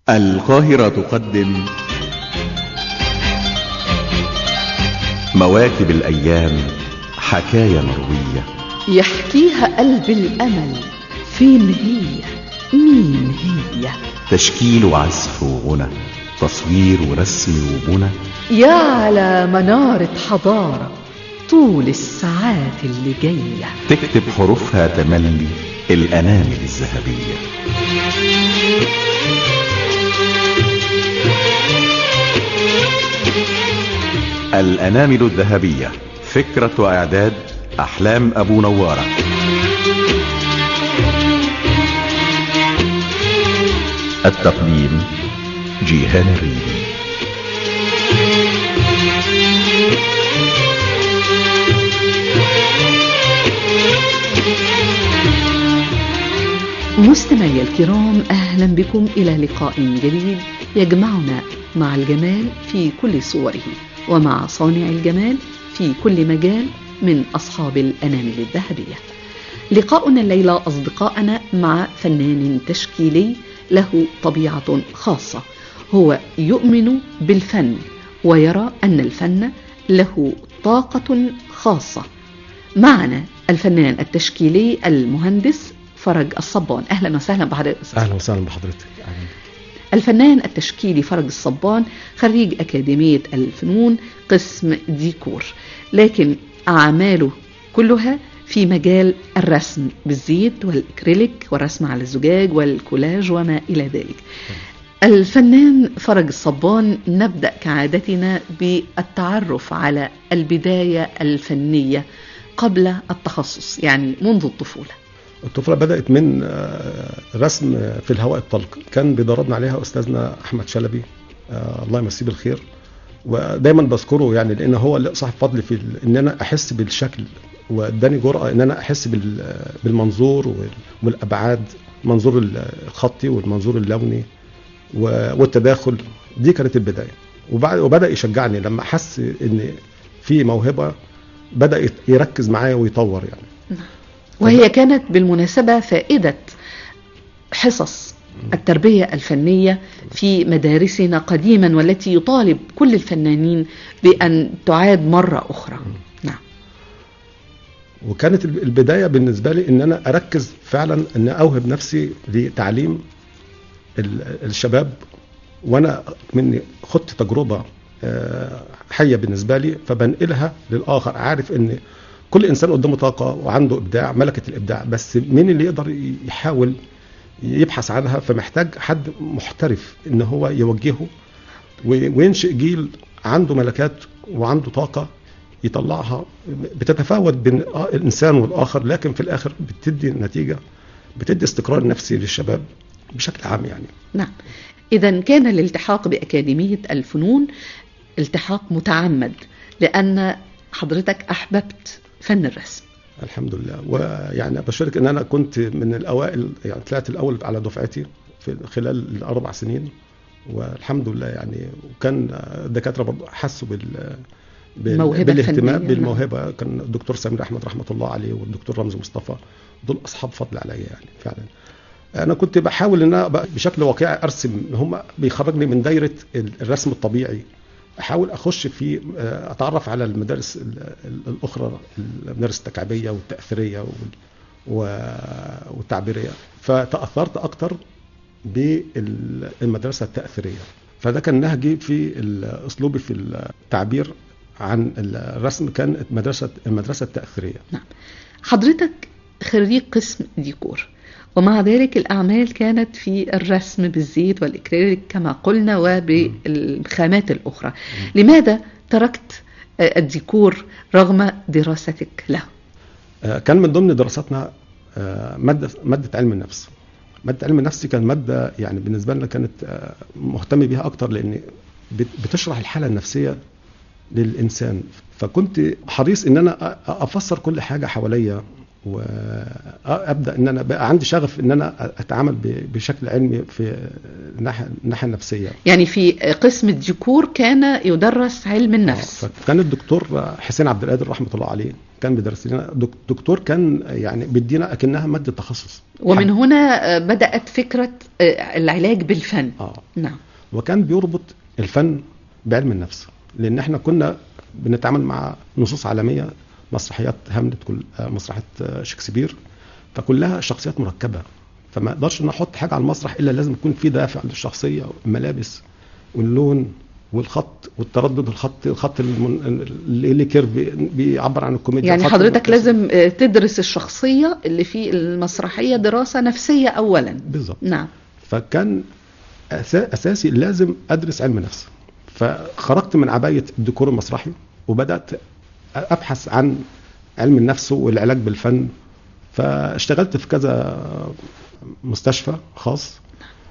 القاهرة تقدم مواكب الأيام حكاية مروية يحكيها قلب الأمل فين هي مين هي تشكيل وعزف وغنى تصوير ورسم وبنى يا على منارة حضارة طول الساعات اللي جاية تكتب حروفها تملي الأنامل الذهبية الأنامل الذهبية فكرة وإعداد أحلام أبو نوارة التقديم جيهان الريدي مستمعي الكرام أهلا بكم إلى لقاء جديد يجمعنا مع الجمال في كل صوره ومع صانع الجمال في كل مجال من أصحاب الأنامل الذهبية لقاؤنا الليلة أصدقائنا مع فنان تشكيلي له طبيعة خاصة هو يؤمن بالفن ويرى أن الفن له طاقة خاصة معنا الفنان التشكيلي المهندس فرج الصبان أهلا وسهلا بحضرتك اهلا وسهلا بحضرتك أهلاً. الفنان التشكيلي فرج الصبان خريج أكاديمية الفنون قسم ديكور لكن أعماله كلها في مجال الرسم بالزيت والإكريليك والرسم على الزجاج والكولاج وما إلى ذلك الفنان فرج الصبان نبدأ كعادتنا بالتعرف على البداية الفنية قبل التخصص يعني منذ الطفولة الطفوله بدات من آه، رسم في الهواء الطلق كان بيدربنا عليها استاذنا احمد شلبي آه، الله يمسيه بالخير ودايما بذكره يعني لان هو اللي صاحب فضل في ال- ان انا احس بالشكل واداني جرأه ان انا احس بال- بالمنظور وال- والابعاد المنظور الخطي والمنظور اللوني و- والتداخل دي كانت البدايه وبعد وبدا يشجعني لما حس ان في موهبه بدا يت- يركز معايا ويطور يعني وهي كانت بالمناسبة فائدة حصص التربية الفنية في مدارسنا قديما والتي يطالب كل الفنانين بأن تعاد مرة أخرى نعم وكانت الب- البدايه بالنسبه لي ان انا اركز فعلا ان اوهب نفسي لتعليم ال- الشباب وانا مني خدت تجربه آه، حيه بالنسبه لي فبنقلها للاخر عارف ان كل انسان قدامه طاقه وعنده ابداع ملكه الابداع بس مين اللي يقدر ي- يحاول يبحث عنها فمحتاج حد محترف ان هو يوجهه و- وينشئ جيل عنده ملكات وعنده طاقه يطلعها بتتفاوت بين الانسان والاخر لكن في الاخر بتدي نتيجه بتدي استقرار نفسي للشباب بشكل عام يعني نعم إذا كان الالتحاق بأكاديمية الفنون التحاق متعمد لأن حضرتك أحببت فن الرسم الحمد لله ويعني بشارك ان انا كنت من الاوائل يعني طلعت الاول على دفعتي في خلال الاربع سنين والحمد لله يعني وكان الدكاتره برضه حسوا بال بال- الموهبة بالاهتمام الفنية، بالموهبه كان الدكتور سمير احمد رحمه الله عليه والدكتور رمزي مصطفى دول اصحاب فضل عليا يعني فعلا انا كنت بحاول ان انا أبقى بشكل واقعي ارسم هم بيخرجني من دايره ال- الرسم الطبيعي احاول اخش في آه، اتعرف على المدارس ال- ال- الاخرى المدارس التكعيبيه والتاثيريه وال- و- والتعبيريه فتاثرت اكتر بالمدرسه التاثيريه فده كان نهجي في ال- اسلوبي في التعبير عن الرسم كان مدرسه المدرسه التاثيريه نعم حضرتك خريج قسم ديكور ومع ذلك الأعمال كانت في الرسم بالزيت والإكريليك كما قلنا وبالخامات الأخرى لماذا تركت آه، الديكور رغم دراستك له آه، كان من ضمن دراساتنا آه، ماده ماده علم النفس ماده علم النفس كان ماده يعني بالنسبه لنا كانت آه، مهتم بيها اكتر لان بت- بتشرح الحاله النفسيه للانسان فكنت حريص ان انا أ- افسر كل حاجه حواليا وابدا ان انا بقى عندي شغف ان انا اتعامل ب- بشكل علمي في الناحيه الناحيه النفسيه يعني في قسم الديكور كان يدرس علم النفس فكان الدكتور حسين عبد القادر رحمه الله عليه كان بيدرس لنا دك- دكتور كان يعني بيدينا اكنها ماده تخصص ومن هنا بدأت فكرة العلاج بالفن اه نعم وكان بيربط الفن بعلم النفس لان احنا كنا بنتعامل مع نصوص عالميه مسرحيات هاملت كل آه، مسرحيه آه، شكسبير فكلها شخصيات مركبه فما اقدرش ان احط حاجه على المسرح الا لازم يكون في دافع للشخصيه الملابس واللون والخط والتردد الخط الخط المن... اللي كيرف بيعبر عن الكوميديا يعني الخط حضرتك المركزي. لازم تدرس الشخصية اللي في المسرحية دراسة نفسية أولا بالظبط نعم فكان أسا- اساسي لازم ادرس علم نفس فخرجت من عبايه الديكور المسرحي وبدات ابحث عن علم النفس والعلاج بالفن فاشتغلت في كذا مستشفى خاص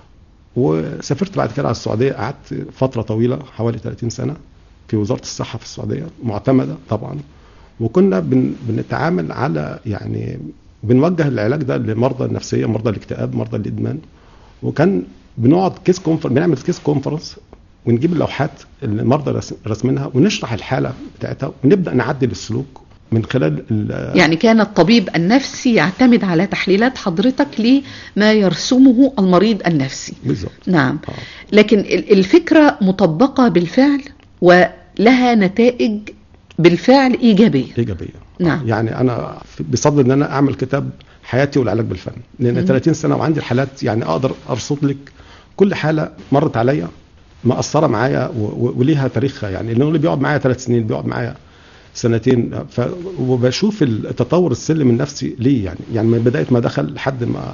وسافرت بعد كده على السعوديه قعدت فتره طويله حوالي 30 سنه في وزاره الصحه في السعوديه معتمده طبعا وكنا بن بنتعامل على يعني بنوجه العلاج ده لمرضى النفسيه مرضى الاكتئاب مرضى الادمان وكان بنقعد كيس كونفرنس بنعمل كيس كونفرنس ونجيب اللوحات اللي المرضى رس- راسمينها ونشرح الحاله بتاعتها ونبدا نعدل السلوك من خلال ال- يعني كان الطبيب النفسي يعتمد على تحليلات حضرتك لما يرسمه المريض النفسي بالظبط نعم آه. لكن ال- الفكرة مطبقة بالفعل ولها نتائج بالفعل إيجابية ايجابيه نعم. يعني انا في- بصدد ان انا اعمل كتاب حياتي والعلاج بالفن لان مم. 30 سنه وعندي الحالات يعني اقدر ارصد لك كل حاله مرت عليا مأثره معايا و- و- وليها تاريخها يعني لانه اللي بيقعد معايا ثلاث سنين بيقعد معايا سنتين ف... وبشوف التطور السلم النفسي ليه يعني يعني من بدايه ما دخل لحد ما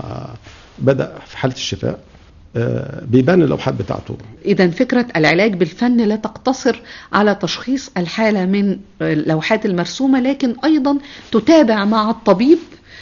بدا في حاله الشفاء آه، بيبان اللوحات بتاعته إذا فكرة العلاج بالفن لا تقتصر على تشخيص الحالة من اللوحات المرسومة لكن أيضا تتابع مع الطبيب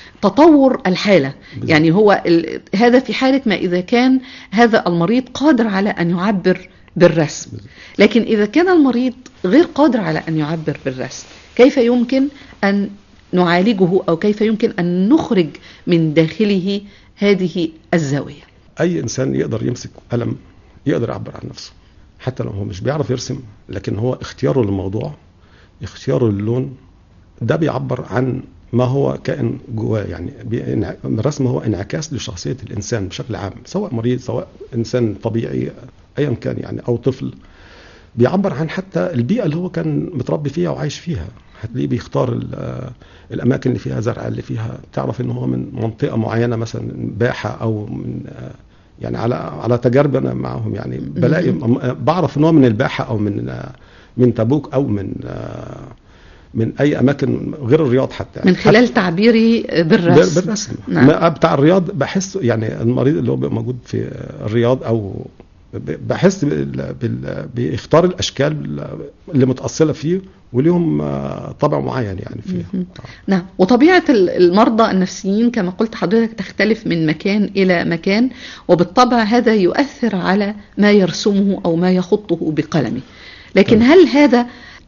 تطور الحالة بالظبط. يعني هو ال... هذا في حالة ما إذا كان هذا المريض قادر على أن يعبر بالرسم لكن إذا كان المريض غير قادر على أن يعبر بالرسم كيف يمكن أن نعالجه أو كيف يمكن أن نخرج من داخله هذه الزاوية اي انسان يقدر يمسك قلم يقدر يعبر عن نفسه حتى لو هو مش بيعرف يرسم لكن هو اختياره للموضوع اختياره للون ده بيعبر عن ما هو كائن جواه يعني بينع- الرسم هو انعكاس لشخصيه الانسان بشكل عام سواء مريض سواء انسان طبيعي ايا كان يعني او طفل بيعبر عن حتى البيئه اللي هو كان متربي فيها وعايش فيها هتلاقيه بيختار ال- آه، الاماكن اللي فيها زرع اللي فيها تعرف ان هو من منطقه معينه مثلا باحه او من آه، يعني على على تجارب انا معاهم يعني بلاقي بعرف ان هو من الباحه او من آه، من تبوك او من آه، من اي اماكن غير الرياض حتى من خلال تعبيري بالرسم بالرسم نعم. ما بتاع الرياض بحس يعني المريض اللي هو بيبقى موجود في الرياض او ب- بحس بال- بال- بيختار الاشكال اللي متاصله فيه وليهم آه، طبع معين يعني فيه مهم. نعم وطبيعة ال- المرضى النفسيين كما قلت حضرتك تختلف من مكان إلى مكان وبالطبع هذا يؤثر على ما يرسمه أو ما يخطه بقلمه لكن تمام. هل هذا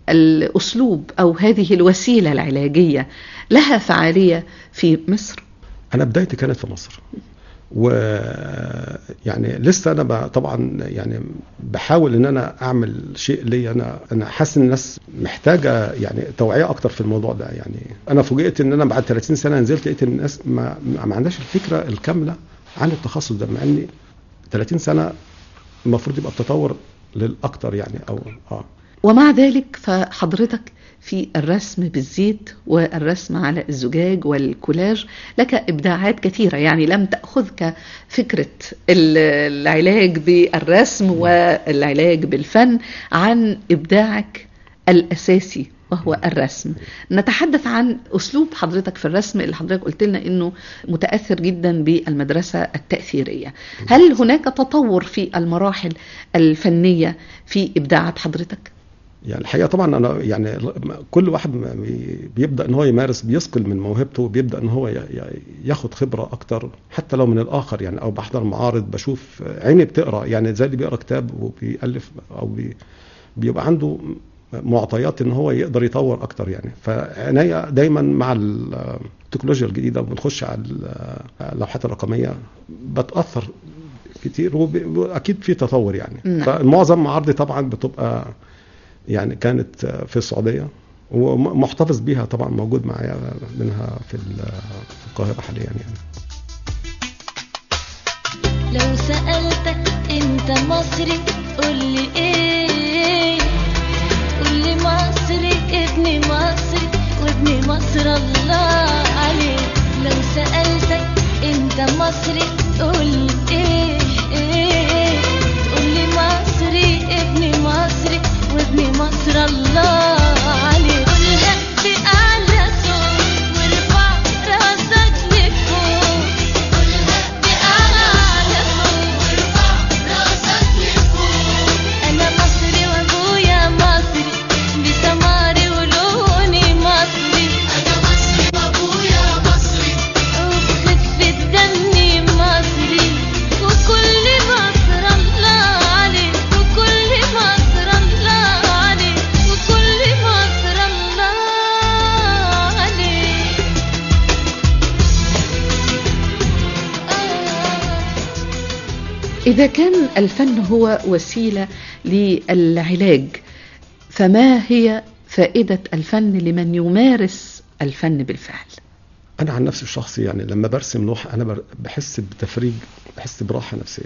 الأسلوب أو هذه الوسيلة العلاجية لها فعالية في مصر؟ انا بدايتي كانت في مصر و يعني لسه انا ب- طبعا يعني بحاول ان انا اعمل شيء لي انا انا حاسس ان الناس محتاجه يعني توعيه اكتر في الموضوع ده يعني انا فوجئت ان انا بعد 30 سنه نزلت لقيت الناس ما, ما عندهاش الفكره الكامله عن التخصص ده مع اني 30 سنه المفروض يبقى التطور للاكتر يعني او اه ومع ذلك فحضرتك في الرسم بالزيت والرسم على الزجاج والكولاج لك إبداعات كثيرة يعني لم تأخذك فكرة ال- العلاج بالرسم والعلاج بالفن عن إبداعك الأساسي وهو الرسم نتحدث عن أسلوب حضرتك في الرسم اللي حضرتك قلت لنا أنه متأثر جدا بالمدرسة التأثيرية هل هناك تطور في المراحل الفنية في إبداعات حضرتك؟ يعني الحقيقه طبعا انا يعني كل واحد ما بي- بيبدا ان هو يمارس بيثقل من موهبته وبيبدا ان هو ي- ي- ياخد خبره اكتر حتى لو من الاخر يعني او بحضر معارض بشوف عيني بتقرا يعني زي اللي بيقرا كتاب وبيالف او بي بيبقى عنده معطيات ان هو يقدر يطور اكتر يعني فعناية دايما مع ال- التكنولوجيا الجديده وبنخش على اللوحات الرقميه بتاثر كتير وب- واكيد في تطور يعني نعم. فمعظم معارضي طبعا بتبقى يعني كانت في السعوديه ومحتفظ بيها طبعا موجود معايا منها في ال- في القاهره حاليا يعني لو سألتك انت مصري قولي ايه قولي مصري ابني مصري وابني مصر الله عليك لو سألتك انت مصري قولي ايه ايه قولي مصري ابني مصري وابني مصر الله عليك قولها بأعلى صوت وارفع راسك لفوق قولها بأعلى صوت وارفع راسك لفوق أنا مصري وأبويا مصري بسماري ولوني مصري أنا مصري وأبويا مصري وبخفة دمي مصري وكل مصر الله عليك وكل مصر الله عليك وكل مصر الله عليك آه إذا كان الفن هو وسيلة للعلاج فما هي فائدة الفن لمن يمارس الفن بالفعل انا عن نفسي الشخصي يعني لما برسم لوحه انا بر- بحس بتفريج بحس براحه نفسيه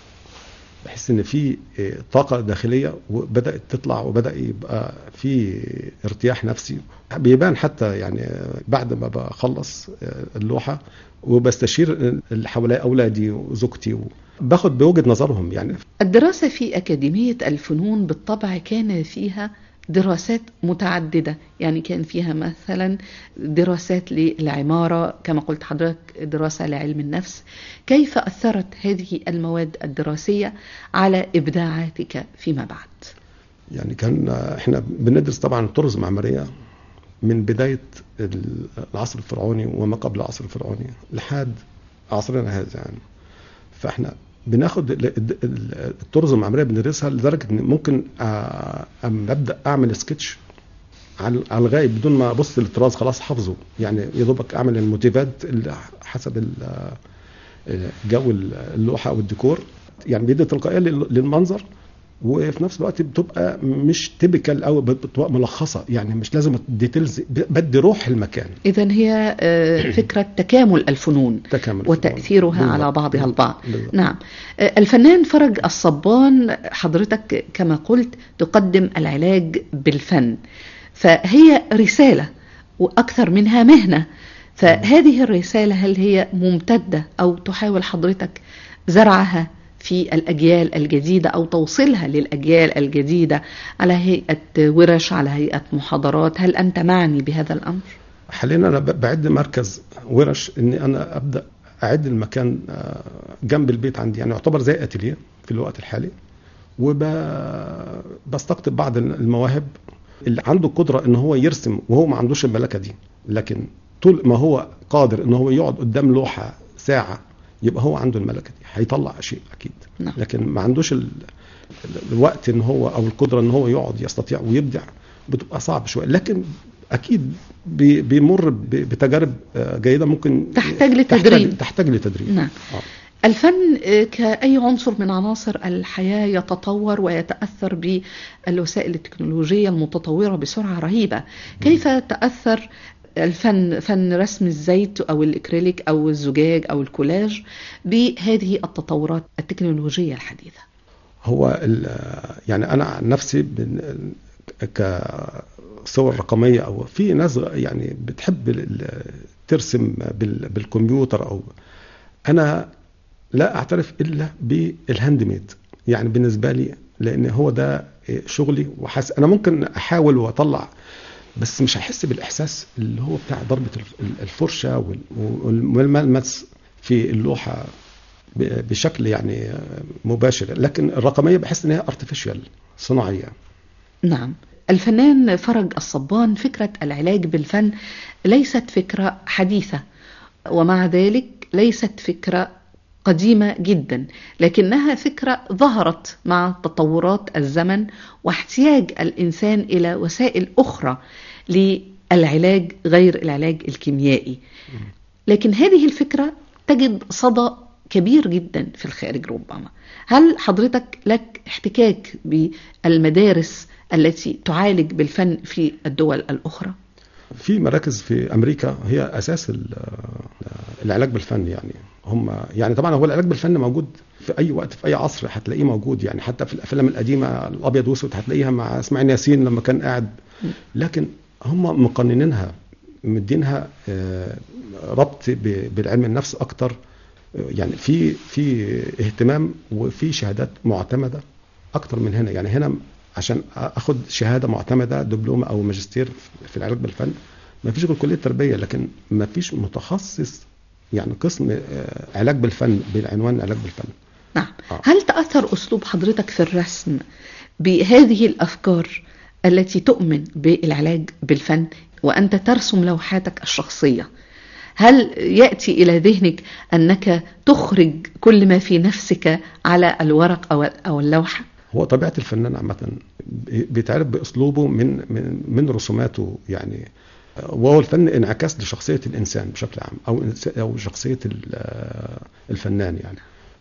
بحس ان في إيه، طاقه داخليه وبدات تطلع وبدا يبقى في ارتياح نفسي بيبان حتى يعني بعد ما بخلص آه، اللوحه وبستشير اللي حواليا اولادي وزوجتي باخد بوجهه نظرهم يعني الدراسة في أكاديمية الفنون بالطبع كان فيها دراسات متعددة يعني كان فيها مثلا دراسات للعمارة كما قلت حضرتك دراسة لعلم النفس كيف أثرت هذه المواد الدراسية على إبداعاتك فيما بعد يعني كان احنا بندرس طبعا الطرز المعماريه من بدايه ال- العصر الفرعوني وما قبل العصر الفرعوني لحد عصرنا هذا يعني فاحنا بناخد ال- ال- ال- الطرز المعماريه بندرسها لدرجه ان ممكن آه، اما ابدا اعمل سكتش على على الغايب بدون ما ابص للطراز خلاص حافظه يعني يا دوبك اعمل الموتيفات اللي حسب ال- آه، جو اللوحه او الديكور يعني بيدي تلقائيه لل- للمنظر وفي نفس الوقت بتبقى مش تيبيكال او بتبقى ملخصه يعني مش لازم الديتيلز بدي روح المكان إذا هي آه، فكرة تكامل الفنون تكامل وتأثيرها بالضبط. على بعضها البعض بالضبط. نعم آه، الفنان فرج الصبان حضرتك كما قلت تقدم العلاج بالفن فهي رسالة وأكثر منها مهنة فهذه الرسالة هل هي ممتدة أو تحاول حضرتك زرعها في الأجيال الجديدة أو توصيلها للأجيال الجديدة على هيئة ورش على هيئة محاضرات هل أنت معني بهذا الأمر؟ حاليا انا ب- بعد مركز ورش اني انا ابدا اعد المكان آه، جنب البيت عندي يعني يعتبر زي اتيليه في الوقت الحالي وبستقطب بعض المواهب اللي عنده القدره ان هو يرسم وهو ما عندوش الملكه دي لكن طول ما هو قادر ان هو يقعد قدام لوحه ساعه يبقى هو عنده الملكه دي هيطلع شيء اكيد نعم. لكن ما عندوش ال... الوقت ان هو او القدره ان هو يقعد يستطيع ويبدع بتبقى صعب شويه لكن اكيد بي- بيمر ب- بتجارب آه، جيده ممكن تحتاج لتدريب. تحتاج, تحتاج لتدريب نعم. آه. الفن آه، كأي عنصر من عناصر الحياة يتطور ويتأثر بالوسائل التكنولوجية المتطورة بسرعة رهيبة كيف تأثر الفن فن رسم الزيت أو الإكريليك أو الزجاج أو الكولاج بهذه التطورات التكنولوجية الحديثة هو ال- يعني انا عن نفسي بن- كصور رقميه او في ناس يعني بتحب ال- ال- ترسم بال- بالكمبيوتر او انا لا اعترف الا بالهاند ميد يعني بالنسبه لي لان هو ده شغلي وحس انا ممكن احاول واطلع بس مش هحس بالاحساس اللي هو بتاع ضربه الف- الفرشه وال- والملمس في اللوحه ب- بشكل يعني مباشر لكن الرقميه بحس ان هي ارتفيشال صناعيه نعم الفنان فرج الصبان فكرة العلاج بالفن ليست فكرة حديثة ومع ذلك ليست فكرة قديمة جدا لكنها فكرة ظهرت مع تطورات الزمن واحتياج الإنسان إلى وسائل أخرى العلاج غير العلاج الكيميائي لكن هذه الفكرة تجد صدى كبير جدا في الخارج ربما هل حضرتك لك احتكاك بالمدارس التي تعالج بالفن في الدول الأخرى؟ في مراكز في امريكا هي اساس ال- العلاج بالفن يعني هم يعني طبعا هو العلاج بالفن موجود في اي وقت في اي عصر هتلاقيه موجود يعني حتى في الافلام القديمه الابيض واسود هتلاقيها مع اسماعيل ياسين لما كان قاعد لكن هم مقننينها مدينها آه، ربط ب- بالعلم النفس اكتر آه، يعني في في اهتمام وفي شهادات معتمده اكتر من هنا يعني هنا عشان اخد شهاده معتمده دبلومه او ماجستير في العلاج بالفن ما فيش غير كليه تربيه لكن ما فيش متخصص يعني قسم آه، علاج بالفن بالعنوان علاج بالفن نعم آه. هل تأثر أسلوب حضرتك في الرسم بهذه الأفكار التي تؤمن بالعلاج بالفن وأنت ترسم لوحاتك الشخصية هل يأتي إلى ذهنك أنك تخرج كل ما في نفسك على الورق أو أو اللوحة؟ هو طبيعه الفنان عامه بيتعرف باسلوبه من من من رسوماته يعني وهو الفن انعكاس لشخصيه الانسان بشكل عام او إنس- او شخصيه ال- الفنان يعني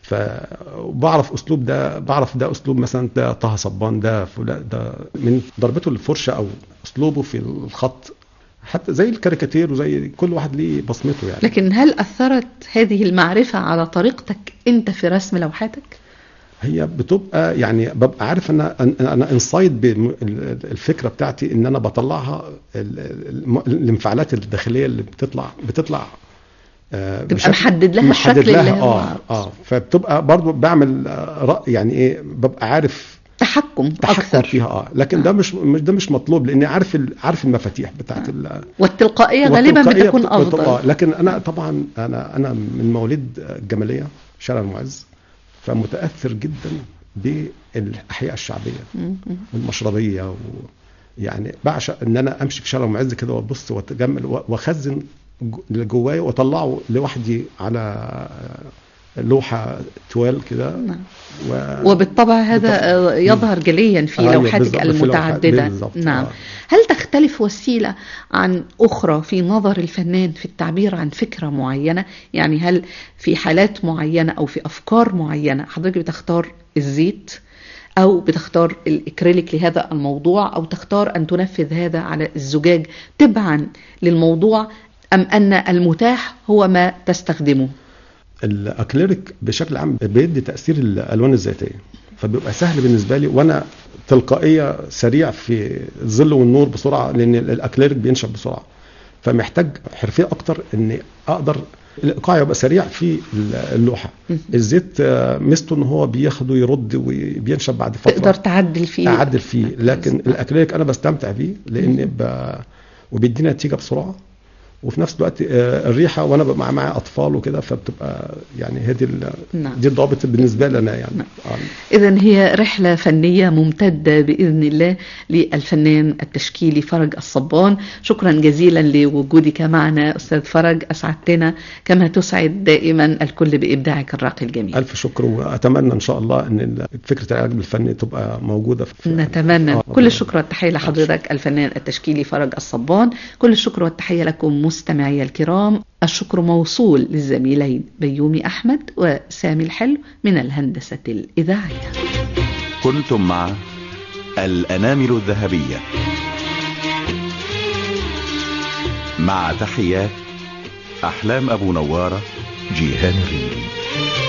فبعرف اسلوب ده بعرف ده اسلوب مثلا ده طه صبان ده فلان ده من ضربته الفرشه او اسلوبه في الخط حتى زي الكاريكاتير وزي كل واحد ليه بصمته يعني لكن هل أثرت هذه المعرفة على طريقتك أنت في رسم لوحاتك؟ هي بتبقى يعني ببقى عارف ان انا انا انسايد بالفكره بتاعتي ان انا بطلعها ال- ال- الانفعالات الداخليه اللي بتطلع بتطلع آه، تبقى بشكل- محدد لها محدد الشكل لها اللي هو اه عاوز. اه فبتبقى برضو بعمل آه، رأي يعني ايه ببقى عارف تحكم, تحكم أكثر فيها اه لكن ده مش مش- ده مش مطلوب لاني عارف ال- عارف المفاتيح بتاعت ال- والتلقائية غالبا والتلقائية بتكون بت- بت- أفضل آه، لكن انا طبعا انا انا من مواليد الجماليه شارع المعز فمتاثر جدا بالاحياء الشعبيه م- م. والمشربيه و يعني بعشق ان انا امشي في شارع المعز كده وابص واتجمل و- واخزن ج- اللي جوايا واطلعه لوحدي على لوحه توال كده نعم. و... وبالطبع هذا آه، يظهر جليا في أيوة، لوحاتك بالظبط، في لوحات- المتعددة بالظبط، نعم آه. هل تختلف وسيلة عن أخرى في نظر الفنان في التعبير عن فكرة معينة يعني هل في حالات معينة أو في أفكار معينة حضرتك بتختار الزيت أو بتختار الإكريليك لهذا الموضوع أو تختار أن تنفذ هذا على الزجاج تبعا للموضوع أم أن المتاح هو ما تستخدمه الاكليريك بشكل عام بيدي تاثير الالوان الذاتيه فبيبقى سهل بالنسبه لي وانا تلقائيه سريع في الظل والنور بسرعه لان الاكليريك بينشف بسرعه فمحتاج حرفيه اكتر ان اقدر الايقاع يبقى سريع في اللوحه الزيت آه، ميزته ان هو بياخد ويرد وبينشف بعد فتره تقدر تعدل فيه اعدل فيه لكن الاكريليك انا بستمتع بيه لان ب... وبيدينا نتيجه بسرعه وفي نفس الوقت آه، الريحه وانا ببقى معايا اطفال وكده فبتبقى يعني هي دي ال- نعم. دي الضابط بالنسبه لي انا يعني نعم. آه. إذا هي رحلة فنية ممتدة بإذن الله للفنان التشكيلي فرج الصبان شكرا جزيلا لوجودك معنا أستاذ فرج أسعدتنا كما تسعد دائما الكل بإبداعك الراقي الجميل الف شكر واتمنى ان شاء الله ان فكره العلاج بالفن تبقى موجوده في نتمنى آه، كل الشكر والتحية آه، لحضرتك الفنان التشكيلي فرج الصبان كل الشكر والتحية لكم مستمعي الكرام الشكر موصول للزميلين بيومي أحمد وسامي الحلو من الهندسة الإذاعية كنتم مع الأنامل الذهبية مع تحيات أحلام أبو نوارة جيهان الريلي